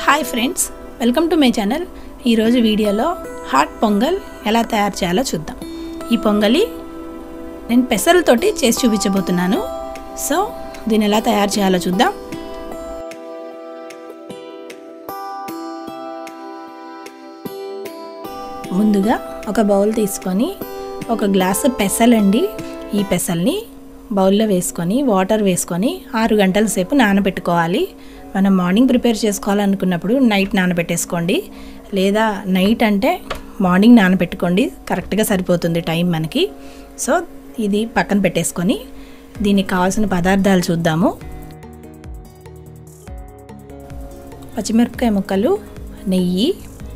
hi friends welcome to my channel ఈరోజు వీడియోలో hot pongal ఎలా తయారు చేయాలో చూద్దాం ఈ పొంగలి నేను పెసరలతోటి చేసి చూపించబోతున్నాను సో దీన్ని ఎలా తయారు చేయాలో చూద్దాం ముందుగా ఒక బౌల్ తీసుకొని ఒక గ్లాసు పెసలండి ఈ పెసల్ని బౌల్లో వేసుకొని వాటర్ వేసుకొని ఆరు గంటల సేపు నానబెట్టుకోవాలి మనం మార్నింగ్ ప్రిపేర్ చేసుకోవాలనుకున్నప్పుడు నైట్ నానబెట్టేసుకోండి లేదా నైట్ అంటే మార్నింగ్ నానబెట్టుకోండి కరెక్ట్గా సరిపోతుంది టైం మనకి సో ఇది పక్కన పెట్టేసుకొని దీనికి కావాల్సిన పదార్థాలు చూద్దాము పచ్చిమిరపకాయ ముక్కలు నెయ్యి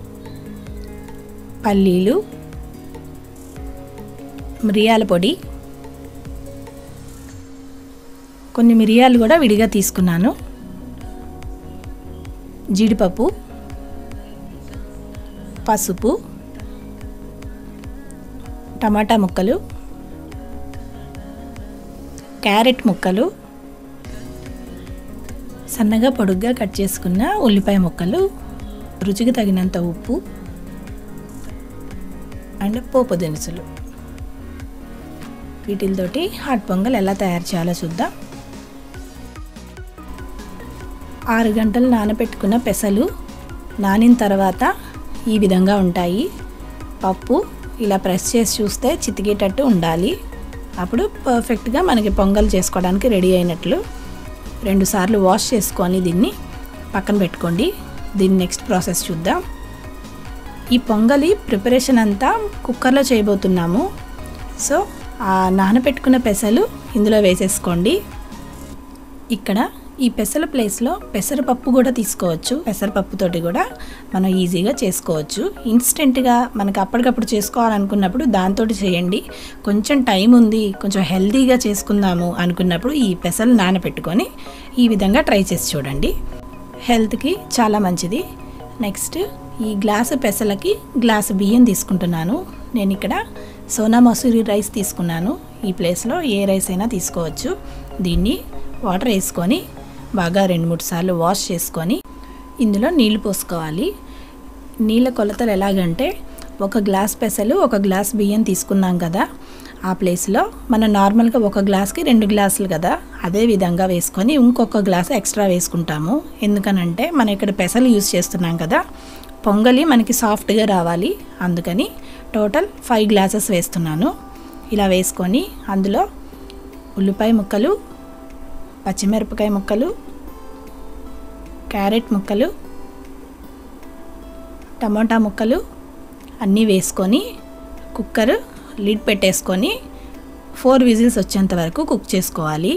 పల్లీలు మిరియాల పొడి కొన్ని మిరియాలు కూడా విడిగా తీసుకున్నాను జీడిపప్పు పసుపు టమాటా ముక్కలు క్యారెట్ ముక్కలు సన్నగా పొడుగ్గా కట్ చేసుకున్న ఉల్లిపాయ ముక్కలు రుచికి తగినంత ఉప్పు అండ్ పోపు దినుసులు వీటితోటి హాట్ పొంగల్ ఎలా తయారు చేయాలో చూద్దాం ఆరు గంటలు నానబెట్టుకున్న పెసలు నానిన తర్వాత ఈ విధంగా ఉంటాయి పప్పు ఇలా ప్రెస్ చేసి చూస్తే చితికేటట్టు ఉండాలి అప్పుడు పర్ఫెక్ట్గా మనకి పొంగల్ చేసుకోవడానికి రెడీ అయినట్లు రెండుసార్లు వాష్ చేసుకొని దీన్ని పక్కన పెట్టుకోండి దీన్ని నెక్స్ట్ ప్రాసెస్ చూద్దాం ఈ పొంగలి ప్రిపరేషన్ అంతా కుక్కర్లో చేయబోతున్నాము సో ఆ నానబెట్టుకున్న పెసలు ఇందులో వేసేసుకోండి ఇక్కడ ఈ పెసల ప్లేస్లో పెసరపప్పు కూడా తీసుకోవచ్చు పెసరపప్పుతోటి కూడా మనం ఈజీగా చేసుకోవచ్చు ఇన్స్టెంట్గా మనకు అప్పటికప్పుడు చేసుకోవాలనుకున్నప్పుడు దాంతో చేయండి కొంచెం టైం ఉంది కొంచెం హెల్తీగా చేసుకుందాము అనుకున్నప్పుడు ఈ పెసలు నానబెట్టుకొని ఈ విధంగా ట్రై చేసి చూడండి హెల్త్కి చాలా మంచిది నెక్స్ట్ ఈ గ్లాసు పెసలకి గ్లాసు బియ్యం తీసుకుంటున్నాను నేను ఇక్కడ సోనా మసూరి రైస్ తీసుకున్నాను ఈ ప్లేస్లో ఏ రైస్ అయినా తీసుకోవచ్చు దీన్ని వాటర్ వేసుకొని బాగా రెండు మూడు సార్లు వాష్ చేసుకొని ఇందులో నీళ్లు పోసుకోవాలి నీళ్ళ కొలతలు ఎలాగంటే ఒక గ్లాస్ పెసలు ఒక గ్లాస్ బియ్యం తీసుకున్నాం కదా ఆ ప్లేస్లో మనం నార్మల్గా ఒక గ్లాస్కి రెండు గ్లాసులు కదా అదే విధంగా వేసుకొని ఇంకొక గ్లాస్ ఎక్స్ట్రా వేసుకుంటాము ఎందుకనంటే మనం ఇక్కడ పెసలు యూస్ చేస్తున్నాం కదా పొంగలి మనకి సాఫ్ట్గా రావాలి అందుకని టోటల్ ఫైవ్ గ్లాసెస్ వేస్తున్నాను ఇలా వేసుకొని అందులో ఉల్లిపాయ ముక్కలు పచ్చిమిరపకాయ ముక్కలు క్యారెట్ ముక్కలు టమాటా ముక్కలు అన్నీ వేసుకొని కుక్కర్ లిడ్ పెట్టేసుకొని ఫోర్ విజిల్స్ వచ్చేంత వరకు కుక్ చేసుకోవాలి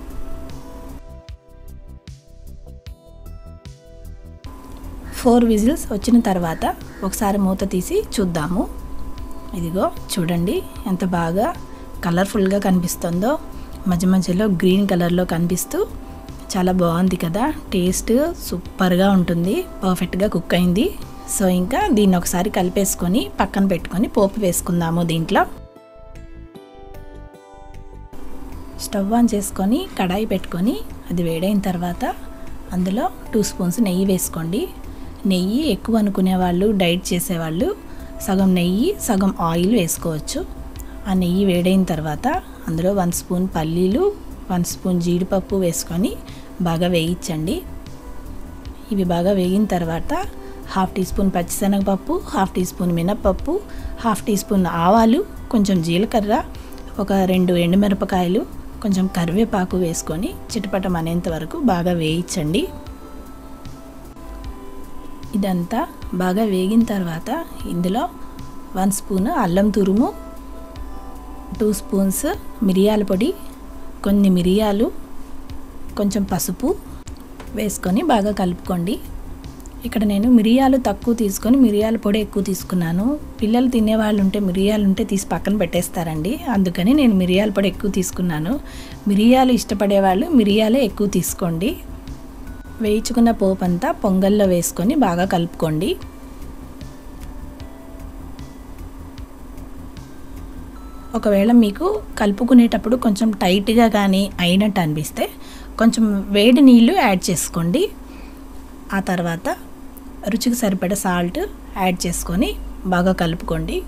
ఫోర్ విజిల్స్ వచ్చిన తర్వాత ఒకసారి మూత తీసి చూద్దాము ఇదిగో చూడండి ఎంత బాగా కలర్ఫుల్గా కనిపిస్తుందో మధ్య మధ్యలో గ్రీన్ కలర్లో కనిపిస్తూ చాలా బాగుంది కదా టేస్ట్ సూపర్గా ఉంటుంది పర్ఫెక్ట్గా కుక్ అయింది సో ఇంకా దీన్ని ఒకసారి కలిపేసుకొని పక్కన పెట్టుకొని పోపు వేసుకుందాము దీంట్లో స్టవ్ ఆన్ చేసుకొని కడాయి పెట్టుకొని అది వేడైన తర్వాత అందులో టూ స్పూన్స్ నెయ్యి వేసుకోండి నెయ్యి ఎక్కువ అనుకునే వాళ్ళు డైట్ చేసేవాళ్ళు సగం నెయ్యి సగం ఆయిల్ వేసుకోవచ్చు ఆ నెయ్యి వేడైన తర్వాత అందులో వన్ స్పూన్ పల్లీలు వన్ స్పూన్ జీడిపప్పు వేసుకొని బాగా వేయించండి ఇవి బాగా వేగిన తర్వాత హాఫ్ టీ స్పూన్ పచ్చిశనగపప్పు హాఫ్ టీ స్పూన్ మినప్పప్పు హాఫ్ టీ స్పూన్ ఆవాలు కొంచెం జీలకర్ర ఒక రెండు ఎండుమిరపకాయలు కొంచెం కరివేపాకు వేసుకొని చిటపటం అనేంత వరకు బాగా వేయించండి ఇదంతా బాగా వేగిన తర్వాత ఇందులో వన్ స్పూన్ అల్లం తురుము టూ స్పూన్స్ మిరియాల పొడి కొన్ని మిరియాలు కొంచెం పసుపు వేసుకొని బాగా కలుపుకోండి ఇక్కడ నేను మిరియాలు తక్కువ తీసుకొని మిరియాల పొడి ఎక్కువ తీసుకున్నాను పిల్లలు తినేవాళ్ళు ఉంటే మిరియాలు ఉంటే తీసి పక్కన పెట్టేస్తారండి అందుకని నేను మిరియాల పొడి ఎక్కువ తీసుకున్నాను మిరియాలు ఇష్టపడే వాళ్ళు మిరియాలే ఎక్కువ తీసుకోండి వేయించుకున్న పోపు అంతా పొంగల్లో వేసుకొని బాగా కలుపుకోండి ఒకవేళ మీకు కలుపుకునేటప్పుడు కొంచెం టైట్గా కానీ అయినట్టు అనిపిస్తే కొంచెం వేడి నీళ్ళు యాడ్ చేసుకోండి ఆ తర్వాత రుచికి సరిపడ సాల్ట్ యాడ్ చేసుకొని బాగా కలుపుకోండి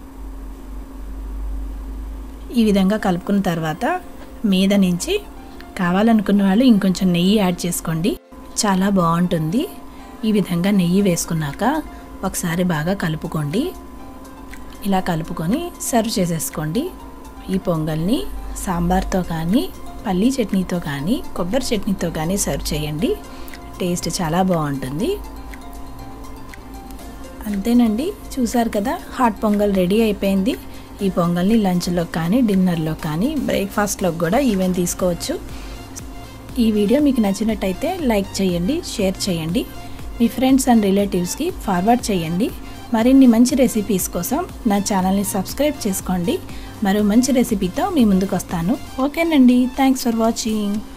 ఈ విధంగా కలుపుకున్న తర్వాత మీద నుంచి కావాలనుకున్న వాళ్ళు ఇంకొంచెం నెయ్యి యాడ్ చేసుకోండి చాలా బాగుంటుంది ఈ విధంగా నెయ్యి వేసుకున్నాక ఒకసారి బాగా కలుపుకోండి ఇలా కలుపుకొని సర్వ్ చేసేసుకోండి ఈ పొంగల్ని సాంబార్తో కానీ పల్లీ చట్నీతో కానీ కొబ్బరి చట్నీతో కానీ సర్వ్ చేయండి టేస్ట్ చాలా బాగుంటుంది అంతేనండి చూసారు కదా హాట్ పొంగల్ రెడీ అయిపోయింది ఈ పొంగల్ని లంచ్లో కానీ డిన్నర్లో కానీ బ్రేక్ఫాస్ట్లో కూడా ఈవెన్ తీసుకోవచ్చు ఈ వీడియో మీకు నచ్చినట్టయితే లైక్ చేయండి షేర్ చేయండి మీ ఫ్రెండ్స్ అండ్ రిలేటివ్స్కి ఫార్వర్డ్ చేయండి మరిన్ని మంచి రెసిపీస్ కోసం నా ఛానల్ని సబ్స్క్రైబ్ చేసుకోండి మరో మంచి రెసిపీతో మీ ముందుకు వస్తాను ఓకేనండి థ్యాంక్స్ ఫర్ వాచింగ్